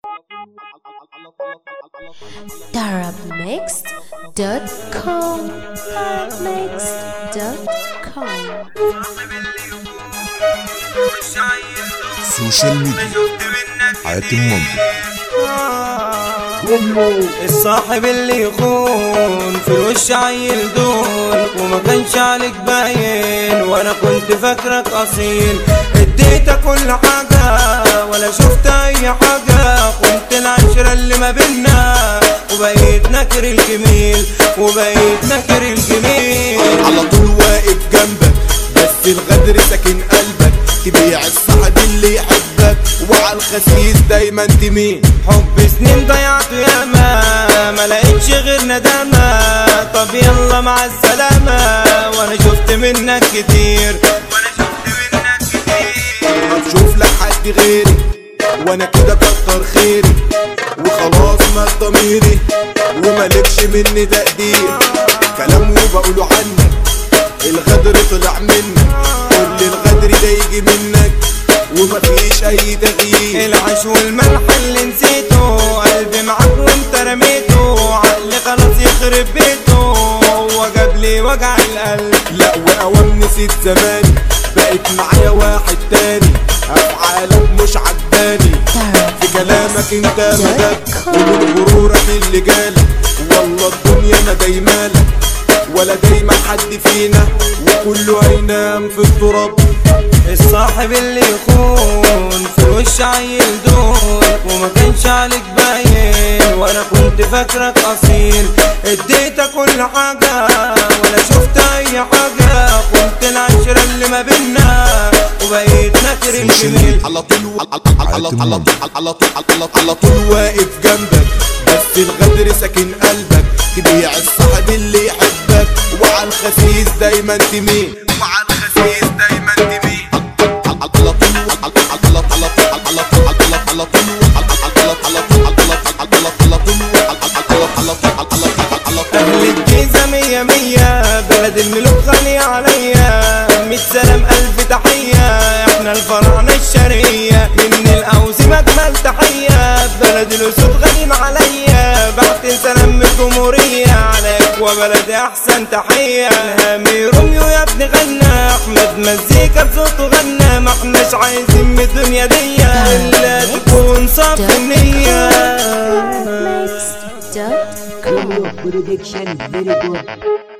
darabmixed.com darabmixed.com سوشيال ميديا حياة المنطق الصاحب اللي يخون في الوش عيل دول وما كانش عليك باين وانا كنت فاكرك اصيل اديتك كل حاجة ولا شفت اي حاجة كنت العشرة اللي ما بينا وبقيت نكر الجميل وبقيت نكر الجميل على طول واقف جنبك بس الغدر ساكن قلبك تبيع الصاحب اللي يحبك وعلى الخسيس دايما تمين حب سنين ضيعته ياما ما لقيتش غير ندامة طب يلا مع السلامة وانا شفت منك كتير وانا شفت منك كتير طب شوف لك حد غيري وانا كده كتر خيري وخلاص مات ضميري ومالكش مني تقدير كلام وبقوله عنك الغدر طلع منك كل الغدر ده يجي منك ومفيش اي تغيير العيش والملح اللي نسيته قلبي معاك وانت رميته عقلي خلاص يخرب بيته هو جاب لي وجع القلب لا واوام نسيت زماني بقت معايا واحد تاني افعالك مش عجباني في كلامك انت مدد ومن غرورك اللي جالك والله الدنيا ما دايمالك ولا دايما حد فينا وكله هينام في التراب الصاحب اللي يخون في وش عيل دول وما كانش عليك باين وانا كنت فاكرك اصيل اديتك كل حاجة ولا شفت اي حاجة كنت العشرة اللي ما بينا وبقيت نكر سوشيال الجميل ميديا. على طول على على على على على طول على على طول واقف جنبك بس الغدر ساكن قلبك تبيع الصاحب اللي يحبك وعلى الخسيس دايما تمين وعلى الخسيس دايما تمين على طول على على على على طول على طول على طول على طول على طول على طول اهل الجيزة مية مية بلد الملوك غالية عليا ميت سلام الف تحية احنا الفراعنة الشرقية من الاوزم اجمل تحية بلد الاسود غالين عليا بعت سلام من الجمهورية عليك وبلدي احسن تحية الهامي روميو يا ابني غنى احمد مزيكا بصوته غنى ما احناش عايزين من الدنيا دي الا تكون صف النية darabmixed.com Production very good.